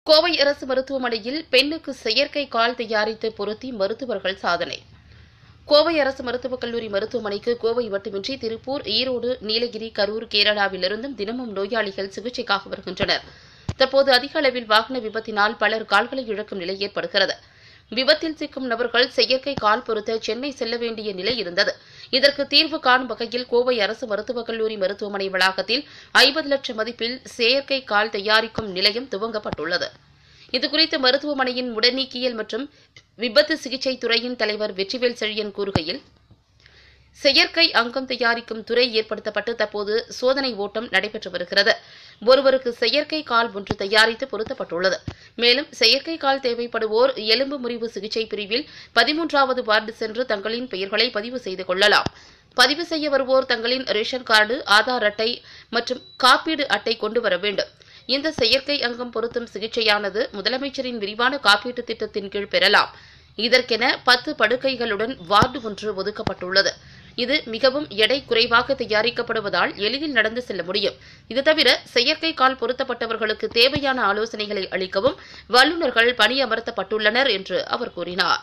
கோவை அரசு மருத்துவமனையில் பெண்ணுக்கு செயற்கை கால் தயாரித்து பொருத்தி மருத்துவர்கள் சாதனை கோவை அரசு மருத்துவக் கல்லூரி மருத்துவமனைக்கு கோவை மட்டுமின்றி திருப்பூர் ஈரோடு நீலகிரி கரூர் கேரளாவிலிருந்தும் தினமும் நோயாளிகள் சிகிச்சைக்காக வருகின்றனர் தற்போது அதிக அளவில் வாகன விபத்தினால் பலர் கால்களை இழக்கும் நிலை ஏற்படுகிறது விபத்தில் சிக்கும் நபர்கள் செயற்கை கால் பொருத்த சென்னை செல்ல வேண்டிய நிலை இருந்தது இதற்கு தீர்வு காணும் வகையில் கோவை அரசு மருத்துவக் கல்லூரி மருத்துவமனை வளாகத்தில் ஐம்பது லட்சம் மதிப்பில் செயற்கை கால் தயாரிக்கும் நிலையம் துவங்கப்பட்டுள்ளது இதுகுறித்து மருத்துவமனையின் உடனீக்கியல் மற்றும் விபத்து சிகிச்சை துறையின் தலைவர் வெற்றிவேல் செழியன் கூறுகையில் செயற்கை அங்கம் தயாரிக்கும் துறை ஏற்படுத்தப்பட்டு தற்போது சோதனை ஓட்டம் நடைபெற்று வருகிறது ஒருவருக்கு செயற்கை கால் ஒன்று தயாரித்து பொருத்தப்பட்டுள்ளது மேலும் செயற்கை கால் தேவைப்படுவோர் எலும்பு முறிவு சிகிச்சை பிரிவில் பதிமூன்றாவது வார்டு சென்று தங்களின் பெயர்களை பதிவு செய்து கொள்ளலாம் பதிவு செய்ய வருவோர் தங்களின் ரேஷன் கார்டு ஆதார் அட்டை மற்றும் காப்பீடு அட்டை கொண்டு வர வேண்டும் இந்த செயற்கை அங்கம் பொருத்தும் சிகிச்சையானது முதலமைச்சரின் விரிவான காப்பீட்டு திட்டத்தின் கீழ் பெறலாம் இதற்கென பத்து படுக்கைகளுடன் வார்டு ஒன்று ஒதுக்கப்பட்டுள்ளது இது மிகவும் எடை குறைவாக தயாரிக்கப்படுவதால் எளிதில் நடந்து செல்ல முடியும் இது தவிர செயற்கை கால் பொருத்தப்பட்டவர்களுக்கு தேவையான ஆலோசனைகளை அளிக்கவும் வல்லுநர்கள் பணியமர்த்தப்பட்டுள்ளனர் என்று அவர் கூறினார்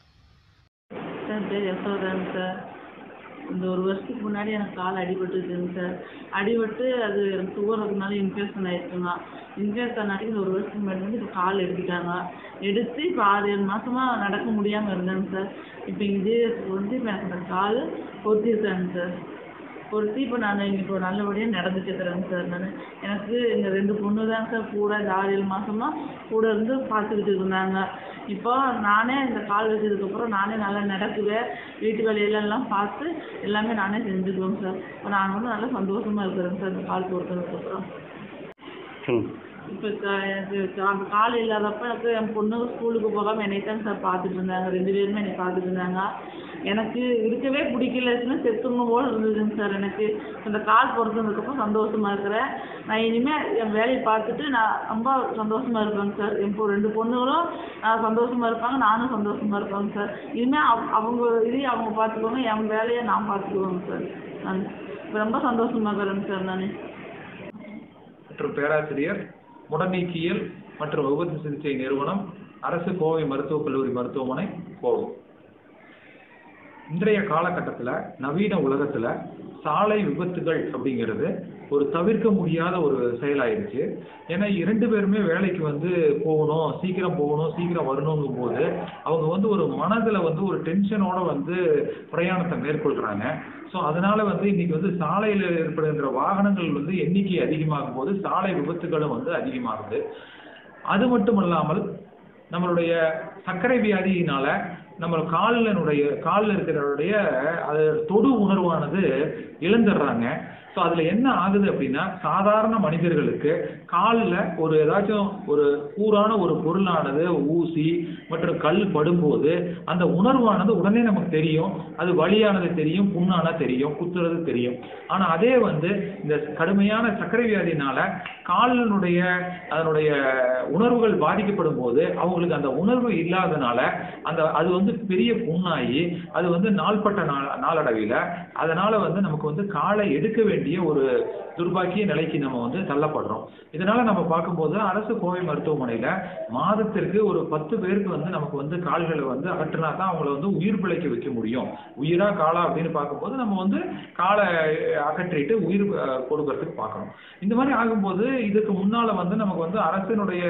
சார் பேர் யசோதாங்க சார் இந்த ஒரு வருஷத்துக்கு முன்னாடி எனக்கு கால் அடிபட்டுச்சுங்க சார் அடிபட்டு அது எனக்கு சுகர்னால இன்ஃபெக்ஷன் ஆயிடுச்சுங்க இன்ஃபெக்ஷன் ஆகி இந்த ஒரு வருஷத்துக்கு முன்னாடி வந்து இப்போ கால் எடுத்துட்டாங்க எடுத்து இப்போ ஆறு ஏழு மாசமா நடக்க முடியாமல் இருந்தேங்க சார் இப்போ இங்கே வந்து இப்போ எனக்கு இந்த கால் பொருத்திருக்காங்க சார் பொருத்தி இப்போ நான் இங்கே இப்போ நல்லபடியாக நடந்துட்டு இருக்கிறேங்க சார் நான் எனக்கு இந்த ரெண்டு பொண்ணு தாங்க சார் கூட இந்த ஆறு ஏழு மாசமா கூட இருந்து பார்த்துக்கிட்டு இருந்தாங்க இப்போ நானே இந்த கால் வச்சதுக்கப்புறம் நானே நல்லா நடக்குவேன் வீட்டு வேலையிலெல்லாம் பார்த்து எல்லாமே நானே செஞ்சுக்குவேங்க சார் இப்போ நான் வந்து நல்லா சந்தோஷமா இருக்கிறேங்க சார் இந்த கால் பொறுத்ததுக்கப்புறம் சொல்லுங்க இப்போ க- எனக்கு க- அந்த கால் இல்லாதப்ப எனக்கு என் பொண்ணு ஸ்கூலுக்கு போகாமல் என்னை தான் சார் பார்த்துட்டு இருந்தாங்க ரெண்டு பேருமே என்னை பார்த்துட்டு இருந்தாங்க எனக்கு இருக்கவே பிடிக்கலன்னு செத்துணும் போல இருந்ததுங்க சார் எனக்கு இந்த கால் பொறுத்ததுக்கப்புறம் சந்தோஷமா இருக்கிறேன் நான் இனிமேல் என் வேலையை பார்த்துட்டு நான் ரொம்ப சந்தோஷமா இருப்பேங்க சார் என் பொ- ரெண்டு பொண்ணுங்களும் நான் சந்தோஷமா இருப்பாங்க நானும் சந்தோஷமா இருப்பாங்க சார் இனிமேல் அவ அவங்க இதையும் அவங்க பார்த்துக்குவாங்க என் வேலையை நான் பார்த்துக்குவேங்க சார் நான் இப்போ ரொம்ப சந்தோஷமா இருக்கிறேங்க சார் நான் மற்றும் பேராசிரியர் முடநீக்கியல் மற்றும் விபத்து சிகிச்சை நிறுவனம் அரசு கோவை மருத்துவக் கல்லூரி மருத்துவமனை கோவை இன்றைய காலகட்டத்தில் நவீன உலகத்தில் சாலை விபத்துகள் அப்படிங்கிறது ஒரு தவிர்க்க முடியாத ஒரு செயலாயிருச்சு ஏன்னா இரண்டு பேருமே வேலைக்கு வந்து போகணும் சீக்கிரம் போகணும் சீக்கிரம் வரணுங்கும் போது அவங்க வந்து ஒரு மனதில் வந்து ஒரு டென்ஷனோட வந்து பிரயாணத்தை மேற்கொள்கிறாங்க ஸோ அதனால வந்து இன்னைக்கு வந்து சாலையில் ஏற்படுகின்ற வாகனங்கள் வந்து எண்ணிக்கை அதிகமாகும் போது சாலை விபத்துகளும் வந்து அதிகமாகுது அது மட்டும் இல்லாமல் நம்மளுடைய சர்க்கரை வியாதியினால நம்ம காலினுடைய காலில் இருக்கிறவருடைய அது தொடு உணர்வானது இழந்துடுறாங்க ஸோ அதில் என்ன ஆகுது அப்படின்னா சாதாரண மனிதர்களுக்கு காலில் ஒரு ஏதாச்சும் ஒரு கூரான ஒரு பொருளானது ஊசி மற்றும் கல் படும்போது அந்த உணர்வானது உடனே நமக்கு தெரியும் அது வலியானது தெரியும் புண்ணான தெரியும் குத்துறது தெரியும் ஆனால் அதே வந்து இந்த கடுமையான சர்க்கரை வியாதினால காலினுடைய அதனுடைய உணர்வுகள் பாதிக்கப்படும் போது அவங்களுக்கு அந்த உணர்வு இல்லாதனால அந்த அது வந்து பெரிய புண்ணாகி அது வந்து நாள்பட்ட நாள் நாளடைவில் அதனால வந்து நமக்கு வந்து காலை எடுக்க வேண்டிய ஒரு துர்பாக்கிய நிலைக்கு நம்ம வந்து தள்ளப்படுறோம் இதனால நம்ம பார்க்கும்போது அரசு கோவை மருத்துவமனையில மாதத்திற்கு ஒரு பத்து பேருக்கு வந்து நமக்கு வந்து கால்களை வந்து அகற்றினா தான் அவங்கள வந்து உயிர் பிழைக்க வைக்க முடியும் உயிரா காலா அப்படின்னு பார்க்கும்போது நம்ம வந்து காலை அகற்றிட்டு உயிர் அஹ், கொடுக்கறதுக்கு பார்க்கணும் இந்த மாதிரி ஆகும்போது இதுக்கு முன்னால வந்து நமக்கு வந்து அரசினுடைய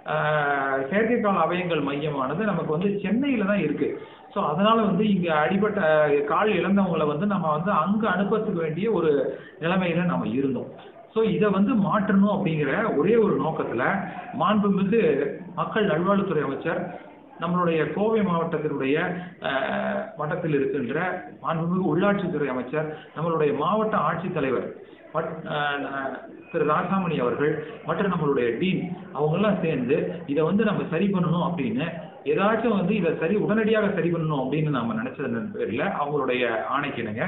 அஹ், செயற்கைக்கால் அவயங்கள் மையமானது நமக்கு வந்து சென்னையில தான் இருக்கு ஸோ அதனால வந்து இங்க அடிபட்ட அஹ், கால் இழந்தவங்களை வந்து நம்ம வந்து அங்க அனுப்பத்துக்கு வேண்டிய ஒரு நிலைமையில நம்ம இருந்தோம் ஸோ இதை வந்து மாற்றணும் அப்படிங்கிற ஒரே ஒரு நோக்கத்துல மாண்புமிகு மக்கள் நல்வாழ்வுத்துறை அமைச்சர் நம்மளுடைய கோவை மாவட்டத்தினுடைய அஹ், மட்டத்தில் இருக்கின்ற மாண்புமிகு உள்ளாட்சித்துறை அமைச்சர் நம்மளுடைய மாவட்ட ஆட்சித்தலைவர் மட்- அஹ், திரு ராசாமணி அவர்கள் மற்றும் நம்மளுடைய டீன் அவங்கெல்லாம் சேர்ந்து இதை வந்து நம்ம சரி பண்ணணும் அப்படின்னு ஏதாச்சும் வந்து இதை சரி உடனடியாக சரி பண்ணணும் அப்படின்னு நம்ம நினைச்சதன் பேரில் அவங்களுடைய ஆணைக்கிணங்க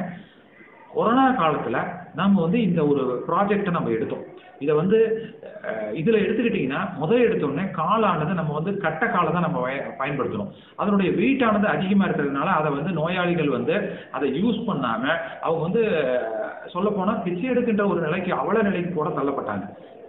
கொரோனா காலத்துல நாம வந்து இந்த ஒரு ப்ராஜெக்டை நம்ம எடுத்தோம் இதை வந்து அஹ், இதுல எடுத்துக்கிட்டிங்கன்னா முதல் எடுத்தோடனே காலானது நம்ம வந்து கட்ட காலை தான் நம்ம வய- பயன்படுத்தணும் அதனுடைய வெயிட்டானது அதிகமா இருக்கிறதுனால அதை வந்து நோயாளிகள் வந்து அதை யூஸ் பண்ணாம அவங்க வந்து சொல்ல போனா பிச்சை எடுக்கின்ற ஒரு நிலைக்கு அவல நிலைக்கு கூட தள்ளப்பட்டாங்க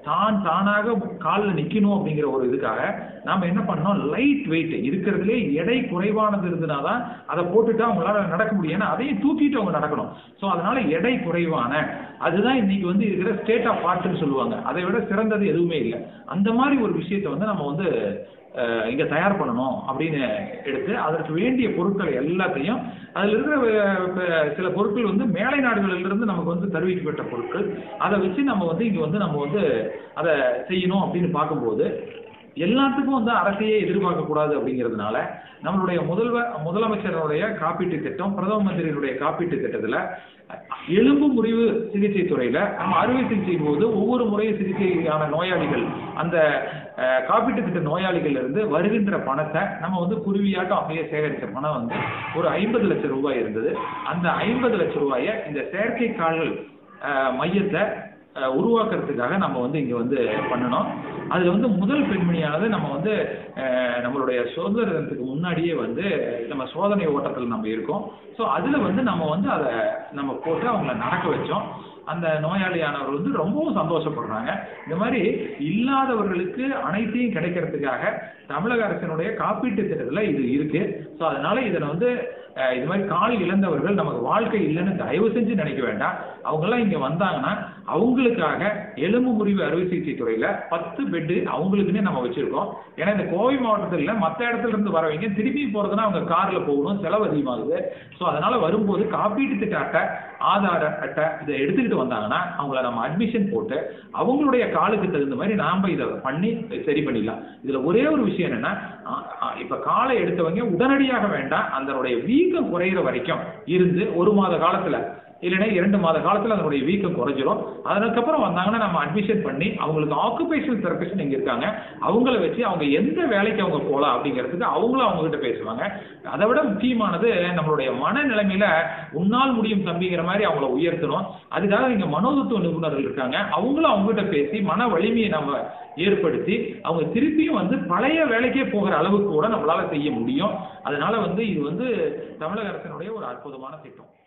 தான் தானாக காலில் நிற்கணும் அப்படிங்கிற ஒரு இதுக்காக நாம் என்ன பண்ணோம் லைட் வெயிட் இருக்கிறதுலே எடை குறைவானது இருந்ததுனா தான் அதை போட்டுட்டு அவங்களால நடக்க முடியும் ஏன்னா அதையும் தூக்கிட்டு அவங்க நடக்கணும் ஸோ அதனால எடை குறைவான அதுதான் இன்னைக்கு வந்து இருக்கிற ஸ்டேட் ஆஃப் ஆர்ட்னு சொல்லுவாங்க அதை விட சிறந்தது எதுவுமே இல்லை அந்த மாதிரி ஒரு விஷயத்தை வந்து நம்ம வந்து அஹ், இங்க தயார் பண்ணணும் அப்படின்னு எடுத்து அதற்கு வேண்டிய பொருட்களை எல்லாத்தையும் அதில் இருக்கிற அஹ், ப- சில பொருட்கள் வந்து மேலை நாடுகளிலிருந்து நமக்கு வந்து தெரிவிக்கப்பட்ட பொருட்கள் அதை வச்சு நம்ம வந்து இங்க வந்து நம்ம வந்து அதை செய்யணும் அப்படின்னு பார்க்கும்போது எல்லாத்துக்கும் வந்து அரசையே எதிர்பார்க்க கூடாது அப்படிங்கிறதுனால நம்மளுடைய முதல்வர் முதலமைச்சருடைய காப்பீட்டு திட்டம் பிரதம மந்திரியினுடைய காப்பீட்டு திட்டத்துல எலும்பு முறிவு சிகிச்சை துறையில நம்ம அறுவை சிகிச்சையின் போது ஒவ்வொரு முறையும் சிகிச்சையான நோயாளிகள் அந்த அஹ், காப்பீட்டு திட்ட நோயாளிகள் இருந்து வருகின்ற பணத்தை நம்ம வந்து குருவியாட்டம் அப்படியே சேகரிச்ச பணம் வந்து ஒரு ஐம்பது லட்சம் ரூபாய் இருந்தது அந்த ஐம்பது லட்சம் ரூபாயை இந்த செயற்கை கால் அஹ், மையத்தை அஹ், உருவாக்குறதுக்காக நம்ம வந்து இங்க வந்து பண்ணணும் அதுல வந்து முதல் பெண்மணியானது நம்ம வந்து அஹ், நம்மளுடைய சுதந்திர தினத்துக்கு முன்னாடியே வந்து நம்ம சோதனை ஓட்டத்தில் நம்ம இருக்கோம் ஸோ அதுல வந்து நம்ம வந்து அதை நம்ம போட்டு அவங்கள நடக்க வச்சோம் அந்த நோயாளியானவர் வந்து ரொம்பவும் சந்தோஷப்படுறாங்க இந்த மாதிரி இல்லாதவர்களுக்கு அனைத்தையும் கிடைக்கிறதுக்காக தமிழக அரசினுடைய காப்பீட்டு திட்டத்தில் இது இருக்கு ஸோ அதனால இதில் வந்து அஹ், இது மாதிரி கால் இழந்தவர்கள் நமக்கு வாழ்க்கை இல்லைன்னு தயவு செஞ்சு நினைக்க வேண்டாம் அவங்கெல்லாம் இங்கே வந்தாங்கன்னா அவங்களுக்காக எலும்பு முறிவு அறுவை சிகிச்சை துறையில் பத்து பெட்டு அவங்களுக்குன்னே நம்ம வச்சிருக்கோம் ஏன்னா இந்த கோவை மாவட்டத்தில் இல்லை மற்ற இடத்துல இருந்து வரவங்க திரும்பி போகிறதுனா அவங்க காரில் போகணும் செலவு அதிகமாகுது ஸோ அதனால வரும்போது காப்பீட்டு திட்ட அட்டை ஆதார அட்டை இதை எடுத்துக்கிட்டு வந்தாங்கன்னா அவங்கள நம்ம அட்மிஷன் போட்டு அவங்களுடைய காலுக்கு தகுந்த மாதிரி நாம் இதை பண்ணி சரி பண்ணிடலாம் இதில் ஒரே ஒரு விஷயம் என்னன்னா ஆ- ஆ, இப்ப காலை எடுத்தவங்க உடனடியாக வேண்டாம் அதனுடைய வீக்கம் குறையிற வரைக்கும் இருந்து ஒரு மாத காலத்துல இல்லைன்னா இரண்டு மாத காலத்துல அதனுடைய வீக்கம் குறைஞ்சிரும் அதுக்கப்புறம் வந்தாங்கன்னா நம்ம அட்மிஷன் பண்ணி அவங்களுக்கு ஆக்குபேஷனல் தெரபிஸ்ட் இங்க இருக்காங்க அவங்கள வச்சு அவங்க எந்த வேலைக்கு அவங்க போகலாம் அப்படிங்கிறதுக்கு அவங்களும் அவங்க கிட்ட பேசுவாங்க அதை விட முக்கியமானது நம்மளுடைய மனநிலைமையில உன்னால் முடியும் தம்பிங்கிற மாதிரி அவங்கள உயர்த்தணும் அதுக்காக இங்க மனோதத்துவ நிபுணர்கள் இருக்காங்க அவங்களும் அவங்க கிட்ட பேசி மன வலிமையை நம்ம ஏற்படுத்தி அவங்க திருப்பியும் வந்து பழைய வேலைக்கே போகிற அளவுக்கு கூட நம்மளால செய்ய முடியும் அதனால வந்து இது வந்து தமிழக அரசினுடைய ஒரு அற்புதமான திட்டம்